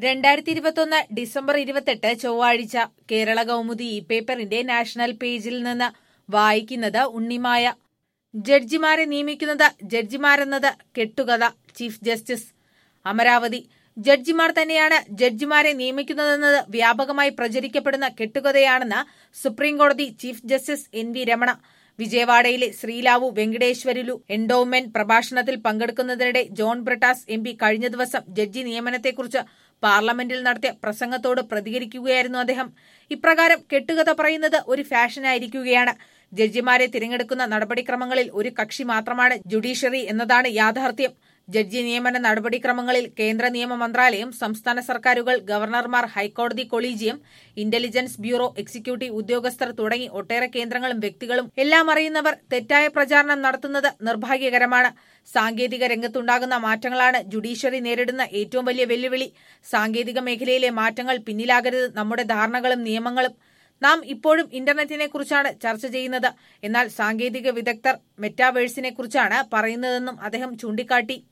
രണ്ടായിരത്തി ഇരുപത്തൊന്ന് ഡിസംബർ ഇരുപത്തെട്ട് ചൊവ്വാഴ്ച കേരള കൗമുദി ഈ പേപ്പറിന്റെ നാഷണൽ പേജിൽ നിന്ന് വായിക്കുന്നത് ഉണ്ണിമായ ജഡ്ജിമാരെ നിയമിക്കുന്നത് ജഡ്ജിമാരെന്നത് കെട്ടുകഥ ചീഫ് ജസ്റ്റിസ് അമരാവതി ജഡ്ജിമാർ തന്നെയാണ് ജഡ്ജിമാരെ നിയമിക്കുന്നതെന്നത് വ്യാപകമായി പ്രചരിക്കപ്പെടുന്ന കെട്ടുകഥയാണെന്ന് സുപ്രീംകോടതി chief justice N V Ramana വിജയവാഡയിലെ ശ്രീലാവു വെങ്കടേശ്വരലു എൻഡോവ്മെന്റ് പ്രഭാഷണത്തിൽ പങ്കെടുക്കുന്നതിനിടെ ജോൺ ബ്രിട്ടാസ് എം പി കഴിഞ്ഞ ദിവസം ജഡ്ജി നിയമനത്തെക്കുറിച്ച് പാർലമെന്റിൽ നടത്തിയ പ്രസംഗത്തോട് പ്രതികരിക്കുകയായിരുന്നു അദ്ദേഹം ഇപ്രകാരം കെട്ടുകഥ പറയുന്നത് ഒരു ഫാഷനായിരിക്കുകയാണ് ജഡ്ജിമാരെ തിരഞ്ഞെടുക്കുന്ന നടപടിക്രമങ്ങളിൽ ഒരു കക്ഷി മാത്രമാണ് ജുഡീഷ്യറി എന്നതാണ് യാഥാർത്ഥ്യം ജഡ്ജി നിയമന നടപടിക്രമങ്ങളിൽ കേന്ദ്ര നിയമ മന്ത്രാലയം സംസ്ഥാന സർക്കാരുകൾ ഗവർണർമാർ ഹൈക്കോടതി കൊളീജിയം ഇന്റലിജൻസ് ബ്യൂറോ എക്സിക്യൂട്ടീവ് ഉദ്യോഗസ്ഥർ തുടങ്ങി ഒട്ടേറെ കേന്ദ്രങ്ങളും വ്യക്തികളും എല്ലാം അറിയുന്നവർ തെറ്റായ പ്രചാരണം നടത്തുന്നത് നിർഭാഗ്യകരമാണ് സാങ്കേതിക രംഗത്തുണ്ടാകുന്ന മാറ്റങ്ങളാണ് ജുഡീഷ്യറി നേരിടുന്ന ഏറ്റവും വലിയ വെല്ലുവിളി സാങ്കേതിക മേഖലയിലെ മാറ്റങ്ങൾ പിന്നിലാകരുത് നമ്മുടെ ധാരണകളും നിയമങ്ങളും നാം ഇപ്പോഴും ഇന്റർനെറ്റിനെ കുറിച്ചാണ് ചർച്ച ചെയ്യുന്നത് എന്നാൽ സാങ്കേതിക വിദഗ്ധർ മെറ്റാവേഴ്സിനെ കുറിച്ചാണ് പറയുന്നതെന്നും അദ്ദേഹം ചൂണ്ടിക്കാട്ടി